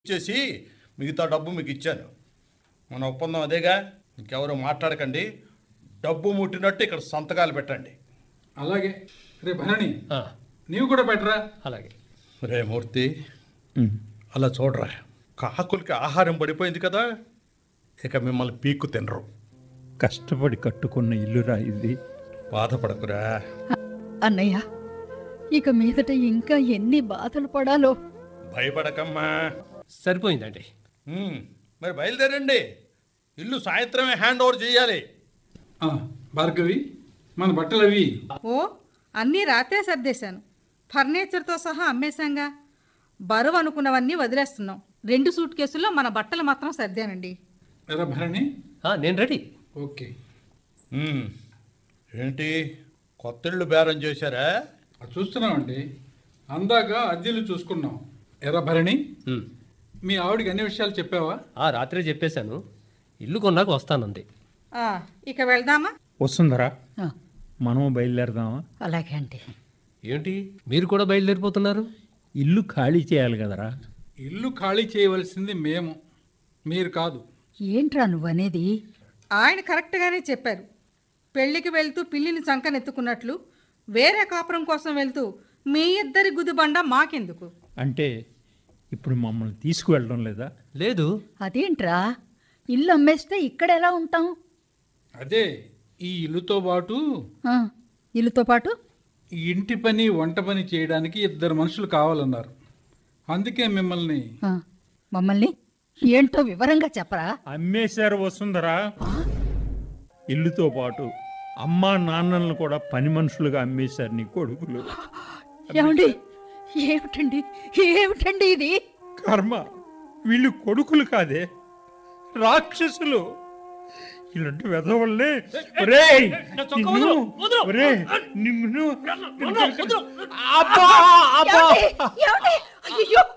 ఇచ్చేసి మిగతా డబ్బు మీకు ఇచ్చాను మన ఒప్పందం అదేగా ఇంకెవరు మాట్లాడకండి డబ్బు ముట్టినట్టు ఇక్కడ సంతకాలు పెట్టండి అలాగే రే భరణి ఆ, నీవు కూడా పెట్టరా అలాగే రే మూర్తి అలా చూడరా కాకులకి ఆహారం పడిపోయింది కదా ఇక మిమ్మల్ని పీక్కు తినరు కష్టపడి కట్టుకున్న ఇల్లురా ఇది బాధపడకురా అన్నయ్య ఇక మీదట ఇంకా ఎన్ని బాధలు పడాలో భయపడకమ్మా సరిపోయిందండి ఉమ్, మరి బయలుదేరండి ఇల్లు సాయంత్రమే హ్యాండ్ ఓవర్ చేయాలి ఆ, భార్గవి మన బట్టలు అవి ఓ అన్నీ రాత్రే సర్దేశాను ఫర్నిచర్తో సహా అమ్మేశాంగా బరువు అనుకున్నవన్నీ వదిలేస్తున్నాం రెండు సూట్ కేసుల్లో మన బట్టలు మాత్రం సర్దానండి ఎరా భరణి ఆ, నేను రెడీ ఓకే ఉమ్, ఏంటి కొత్త ఇళ్ళు బేరం చేశారా అది చూస్తున్నామండి అందాక అద్దెలు చూసుకున్నాం ఎరా భరణి ఉమ్. మీ ఆవిడకి అన్ని విషయాలు చెప్పావా ఆ రాత్రే చెప్పేశాను ఇల్లు కొన్నాక వస్తానంది ఆ, ఇక వెళ్దామా వస్తుందరా ఆ, మనము బయలుదేరదామా అలాగే అంటే ఏంటి మీరు కూడా బయలుదేరిపోతున్నారు ఇల్లు ఖాళీ చేయాలి కదరా ఇల్లు ఖాళీ చేయవలసింది మేము మీరు కాదు ఏంట్రా నువ్వనేది ఆయన కరెక్ట్గానే చెప్పారు పెళ్లికి వెళ్తూ పిల్లిని చంకనెత్తుకున్నట్లు వేరే కాపురం కోసం వెళ్తూ మీ ఇద్దరి గుదిబండ మాకెందుకు అంటే ఇప్పుడు మమ్మల్ని తీసుకువెళ్ళడం లేదా లేదు అదేంట్రా ఇల్లు అమ్మేస్తే ఇక్కడ ఎలా ఉంటాం అదే ఈ ఇల్లుతో పాటు ఆ, ఇల్లుతో పాటు ఈ ఇంటి పని వంట పని చేయడానికి ఇద్దరు మనుషులు కావాలన్నారు అందుకే మిమ్మల్ని ఆ, మమ్మల్ని ఏంటో వివరంగా చెప్పరా అమ్మేశారు వస్తుందరా ఇల్లుతో పాటు అమ్మా నాన్నలను కూడా పని మనుషులుగా అమ్మేశారు నీ కొడుకులు ఏమండి ఏమిటండి ఏమిటండి ఇది కర్మ వీళ్ళు కొడుకులు కాదే రాక్షసులు ఇలాంటి వెధవల్ని ఒరేయ్, నిన్ను, ఒరేయ్, నిన్ను, ఏమండి? ఏమండి? అయ్యయ్యో!